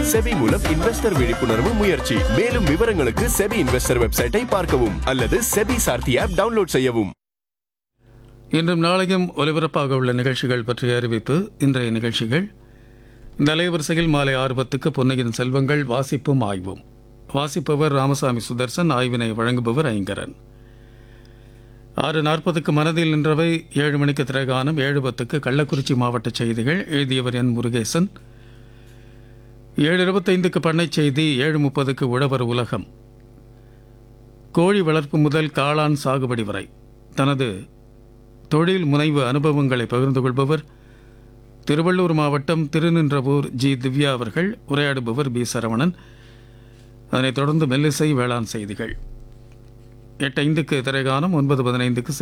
SEBI மூலம் investor விழிப்புணர்வு முயற்சி மேலும் விவரங்களுக்கு செபி இன்வெஸ்டர் வெப்சைட்டை பார்க்கவும் அல்லது செபி சார்த்தி ஆப் டவுன்லோட் செய்யவும் இன்றும் நாளையும் ஒலிபரப்பாக உள்ள நிகழ்ச்சிகள் பற்றிய அறிவிப்பு இன்றைய நிகழ்ச்சிகள் இந்த அலைவரிசையில் மாலை ஆறு பத்துக்கு பொன்னையின் செல்வங்கள் வாசிப்பும் ஆய்வும் வாசிப்பவர் ராமசாமி சுதர்சன் ஆய்வினை வழங்குபவர் ஐங்கரன் ஆறு நாற்பதுக்கு மனதில் நின்றவை ஏழு மணிக்கு திரைகானம் ஏழு பத்துக்கு கள்ளக்குறிச்சி மாவட்ட செய்திகள் எழுதியவர் என் முருகேசன் ஏழு இருபத்தைந்துக்கு பண்ணைச் செய்தி ஏழு முப்பதுக்கு உழவர் உலகம் கோழி வளர்ப்பு முதல் காளான் சாகுபடி வரை தனது தொழில் முனைவு அனுபவங்களை பகிர்ந்து கொள்பவர் திருவள்ளூர் மாவட்டம் திருநின்றவூர் ஜி திவ்யா அவர்கள் உரையாடுபவர் பி சரவணன் அதனைத் தொடர்ந்து மெல்லிசை வேளாண் செய்திகள் எட்டு ஐந்துக்கு திரைகானம் ஒன்பது பதினைந்துக்கு